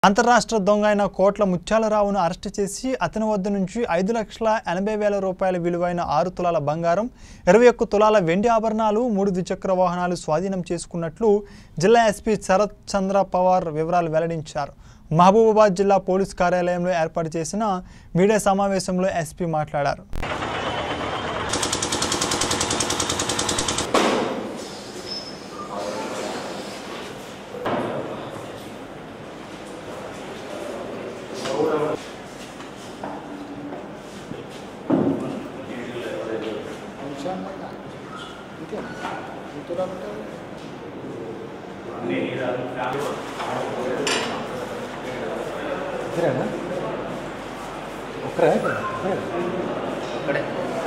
అంతరాష్ట్ర దొంగ అయిన కోట్ల ముత్యాలరావును అరెస్టు చేసి అతని వద్ద నుంచి ఐదు లక్షల ఎనభై వేల రూపాయల విలువైన ఆరు తులాల బంగారం ఇరవై ఒక్క తులాల వెండి ఆభరణాలు మూడు ద్విచక్ర వాహనాలు స్వాధీనం చేసుకున్నట్లు జిల్లా ఎస్పీ శరత్ చంద్ర పవార్ వివరాలు వెల్లడించారు మహబూబాబాద్ జిల్లా పోలీస్ కార్యాలయంలో ఏర్పాటు చేసిన మీడియా సమావేశంలో ఎస్పీ మాట్లాడారు ఇద్దరేనా ఒక్కరే ఒక్కడే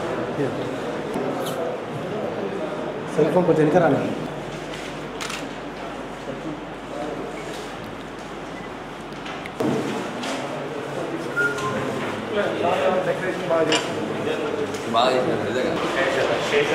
సెల్ ఫోన్ కొంచెం వెనక రాను బాగా చేసినారు నిజంగా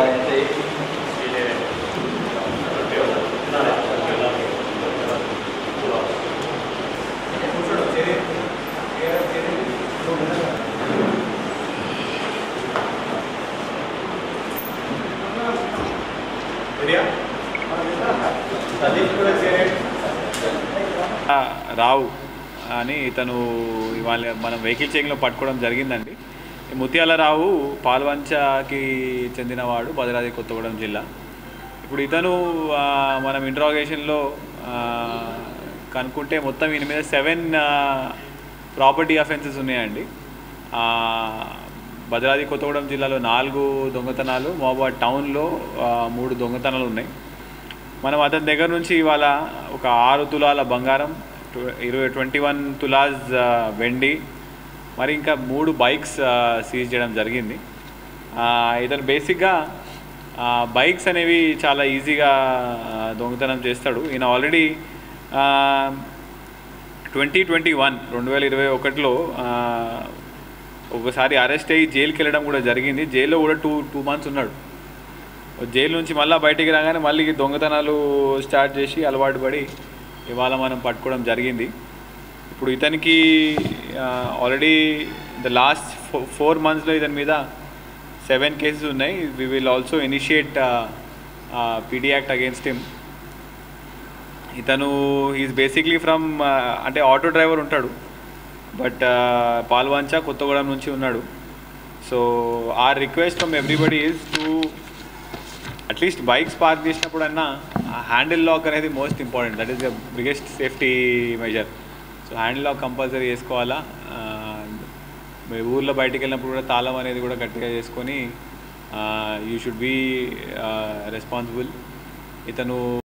రావు అని ఇతను ఇవాళ మనం వెహికల్ చెకింగ్లో పట్టుకోవడం జరిగిందండి ఈ ముత్యాల రావు పాల్వంచకి చెందినవాడు భద్రాద్రి కొత్తగూడెం జిల్లా ఇప్పుడు ఇతను ఆ, మనం ఇంట్రాగేషన్లో కనుక్కుంటే మొత్తం ఈయన మీద సెవెన్ ప్రాపర్టీ అఫెన్సెస్ ఉన్నాయండి ఆ, భద్రాద్రి కొత్తగూడెం జిల్లాలో నాలుగు దొంగతనాలు మహబాద్ టౌన్లో ఆ, మూడు దొంగతనాలు ఉన్నాయి మనం అతని దగ్గర నుంచి ఇవాళ ఒక ఆరు తులాల బంగారం టు- ఇరవై ట్వంటీ వన్ తులాస్ ఆ, వెండి మరి ఇంకా మూడు బైక్స్ ఆ, సీజ్ చేయడం జరిగింది ఆ, ఇతను బేసిక్గా ఆ, బైక్స్ అనేవి చాలా ఈజీగా ఆ, దొంగతనం చేస్తాడు ఈయన ఆల్రెడీ ట్వంటీ ట్వంటీ వన్ రెండు వేల ఇరవై ఒకటిలో ఒకసారి అరెస్ట్ అయ్యి జైలుకి వెళ్ళడం కూడా జరిగింది జైల్లో కూడా టూ టూ మంత్స్ ఉన్నాడు జైలు నుంచి మళ్ళీ బయటికి రాగానే మళ్ళీ దొంగతనాలు స్టార్ట్ చేసి అలవాటు పడి ఇవాళ మనం పట్టుకోవడం జరిగింది ఇప్పుడు ఇతనికి ఆల్రెడీ ద లాస్ట్ ఫోర్ మంత్స్లో ఇతని మీద సెవెన్ కేసెస్ ఉన్నాయి we will also initiate PD act against him ఇతను ఈజ్ బేసిక్లీ ఫ్రమ్ అంటే ఆటో డ్రైవర్ ఉంటాడు బట్ పాల్వంచ కొత్తగూడెం నుంచి ఉన్నాడు so our request from everybody is to at least bikes park చేసినప్పుడన్నా హ్యాండిల్ లాక్ అనేది most important that is the biggest safety measure so handle lock compulsory చేసుకోవాలా ఆ, మీ ఊర్లో బయటికి వెళ్ళినప్పుడు కూడా తాళం అనేది కూడా గట్టిగా చేసుకొని యూ షుడ్ బీ రెస్పాన్సిబుల్ ఇతను